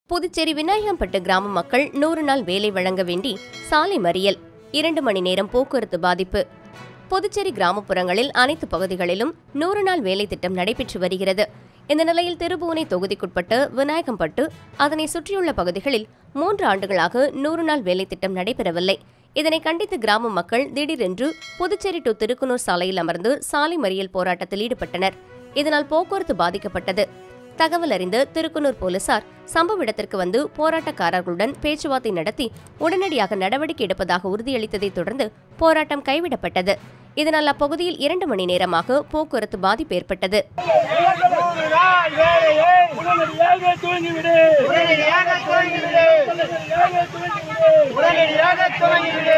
புதுச்சேரி விநாயகம்பட்டு கிராம மக்கள் நூறு நாள் வேலை வழங்க வேண்டி சாலை மறியல் இரண்டு மணி நேரம் போக்குவரத்து பாதிப்பு புதுச்சேரி கிராமப்புறங்களில் அனைத்து பகுதிகளிலும் நூறு நாள் வேலை திட்டம் நடைபெற்று வருகிறது இந்த நிலையில் திருபுவனை தொகுதிக்குட்பட்ட விநாயகம்பட்டு அதனை சுற்றியுள்ள பகுதிகளில் மூன்று ஆண்டுகளாக நூறு நாள் வேலை திட்டம் நடைபெறவில்லை இதனை கண்டித்து கிராம மக்கள் திடீரென்று புதுச்சேரி டு திருக்குனூர் சாலையில் அமர்ந்து சாலை மறியல் போராட்டத்தில் ஈடுபட்டனர் இதனால் போக்குவரத்து பாதிக்கப்பட்டது தகவல் அறிந்த திருக்குனூர் போலீசார் சம்பவ இடத்திற்கு வந்து போராட்டக்காரர்களுடன் பேச்சுவார்த்தை நடத்தி உடனடியாக நடவடிக்கை எடுப்பதாக உறுதியளித்ததைத் தொடர்ந்து போராட்டம் கைவிடப்பட்டது இதனால் அப்பகுதியில் இரண்டு மணி நேரமாக போக்குவரத்து பாதிப்பு ஏற்பட்டது நாள் வேலையை உடனடியாக துவங்கிவிடு உடனடியாக துவங்கிவிடு உடனடியாக துவங்கிவிடு உடனடியாக துவங்கிவிடு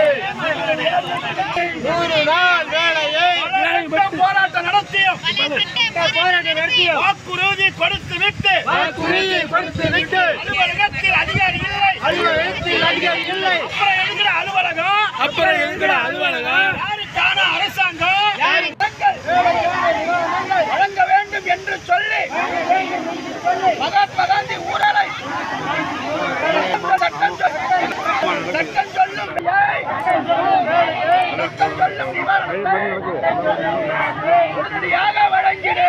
நூறு நாள் வேலையை விநாயகப்பட்டு போராட்டம் நடத்தியும் போராட்டம் நடத்திய வாக்குறுதி கொடுத்து விட்டு வாக்குறுதி கொடுத்து விட்டு அலுவலகத்தில் அதிகாரி இல்லை அலுவலகத்தில் அதிகாரி இல்லை அப்புறம் எதுக்குற அலுவலகம் அப்புறம் எதுக்குடா அலுவலகம்? யாருக்கான அரசாங்கம் யாரு? மக்கள் வழங்க வேண்டும் என்று சொல்லி மகாத்மா காந்தி ஊழலை சட்டம் சொல்~ சட்டம் சொல்லும் ஏய்! சட்டம் சொல்லும் நிவாரணத்தை உடனடியாக வழங்கிடு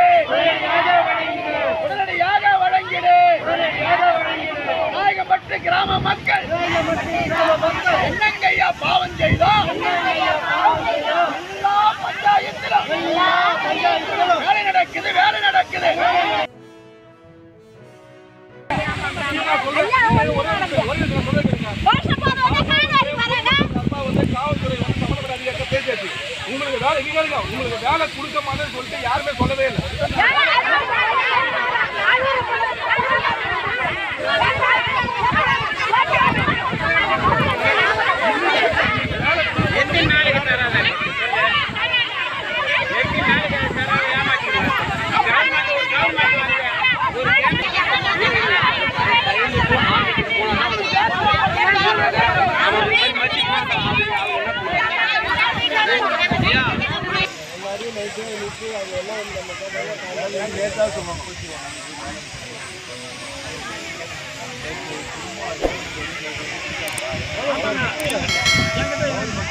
உடனடியாக வழங்கிடு நாயகப்பட்டு கிராம மக்கள் என்னங்கய்யா பாவம் செய்தோம் எல்லா பஞ்சாயத்திலும் வேலை நடக்குது வேலை நடக்குது உங்களுக்கு வேலை இங்க இருங்க. உங்களுக்கு வேலை கொடுக்க மாட்டேன்னு சொல்லிட்டு யாருமே சொல்லவே இல்லை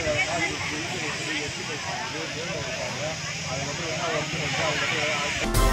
ஆ